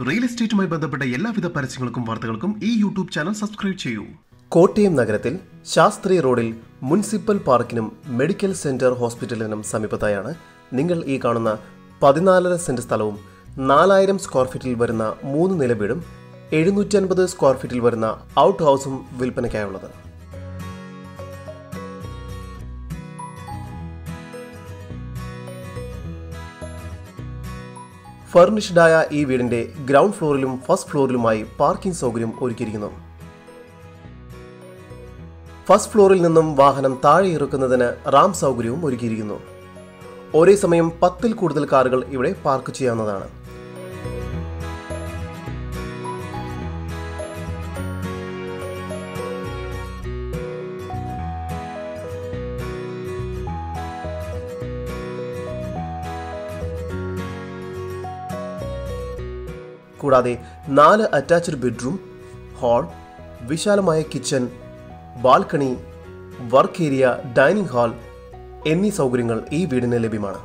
real എസ്റ്റേറ്റുമായി ബന്ധപ്പെട്ട എല്ലാവിധ പരസ്യങ്ങൾക്കും വാർത്തകൾക്കും ഈ യൂട്യൂബ് ചാനൽ സബ്സ്ക്രൈബ് ചെയ്യൂ കോട്ടയം നഗരത്തിൽ ശാസ്ത്രി റോഡിൽ മുനിസിപ്പൽ പാർക്കിനും മെഡിക്കൽ സെന്റർ ഹോസ്പിറ്റലിനും സമീപത്തായാണ് നിങ്ങൾ ഈ കാണുന്ന പതിനാലര സെന്റ് സ്ഥലവും നാലായിരം സ്ക്വയർ ഫീറ്റിൽ വരുന്ന മൂന്ന് നില വീടും എഴുന്നൂറ്റി അൻപത് സ്ക്വയർ ഫീറ്റിൽ വരുന്ന ഔട്ട് ഹൗസും വിൽപ്പനയ്ക്കായുള്ളത് ഫർണിഷ്ഡായ ഈ വീടിന്റെ ഗ്രൗണ്ട് ഫ്ലോറിലും ഫസ്റ്റ് ഫ്ലോറിലുമായി പാർക്കിംഗ് സൗകര്യം ഒരുക്കിയിരിക്കുന്നു ഫസ്റ്റ് ഫ്ലോറിൽ നിന്നും വാഹനം താഴെ ഇറക്കുന്നതിന് റാം സൗകര്യവും ഒരുക്കിയിരിക്കുന്നു ഒരേ സമയം പത്തിൽ കൂടുതൽ കാറുകൾ ഇവിടെ പാർക്ക് ചെയ്യാവുന്നതാണ് കൂടാതെ നാല് അറ്റാച്ച്ഡ് ബെഡ്റൂം ഹാൾ വിശാലമായ kitchen balcony work area dining hall എന്നീ സൗകര്യങ്ങൾ ഈ വീടിന് ലഭ്യമാണ്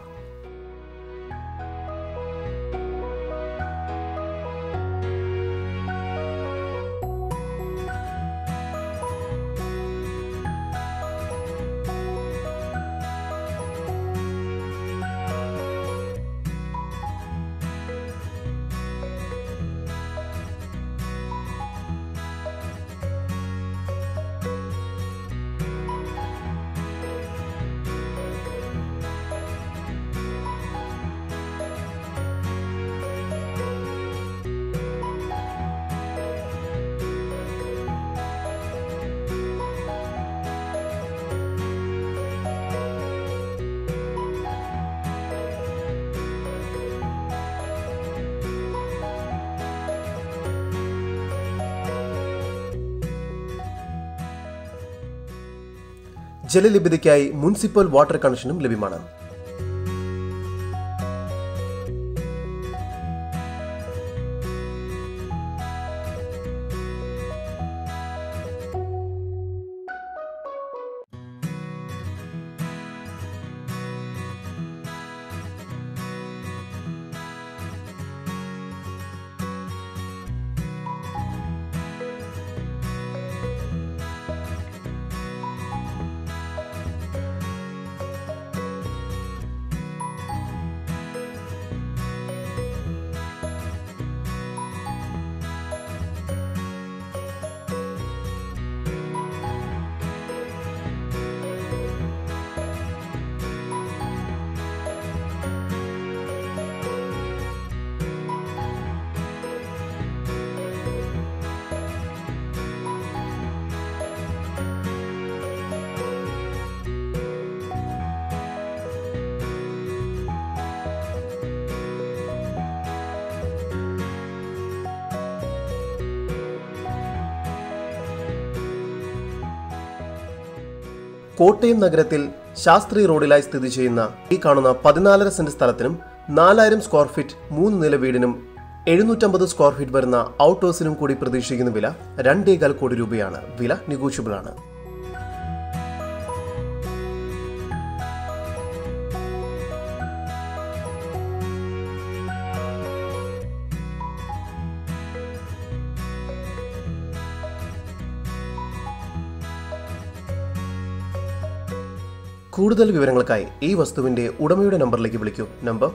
ജലലഭ്യതയ്ക്കായി മുനിസിപ്പൽ വാട്ടർ കണക്ഷനും ലഭ്യമാണ് കോട്ടയം നഗരത്തിൽ ശാസ്ത്രി റോഡിലായി സ്ഥിതി ചെയ്യുന്ന ഈ കാണുന്ന പതിനാലര സെന്റ് സ്ഥലത്തിനും നാലായിരം സ്ക്വയർ ഫീറ്റ് മൂന്ന് നില വീടിനും എഴുന്നൂറ്റമ്പത് സ്ക്വയർ ഫീറ്റ് വരുന്ന ഔട്ട് ഹൗസിനും കൂടി പ്രതീക്ഷിക്കുന്ന വില രണ്ടേകാൽ കോടി രൂപയാണ് വില നെഗോഷ്യബിൾ ആണ് കൂടുതൽ വിവരങ്ങൾക്കായി ഈ വസ്തുവിന്റെ ഉടമയുടെ നമ്പറിലേക്ക് വിളിക്കൂ number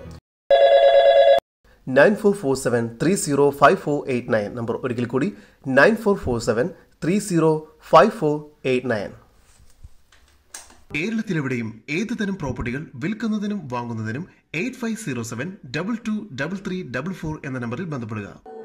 nine four four seven three zero five four eight nine number ഒരിക്കൽ കൂടി nine four four seven three zero five four eight nine കേരളത്തിലെവിടെയും ഏത് തരം പ്രോപ്പർട്ടികൾ വിൽക്കുന്നതിനും വാങ്ങുന്നതിനും eight five zero seven double two double three double four എന്ന നമ്പറിൽ ബന്ധപ്പെടുക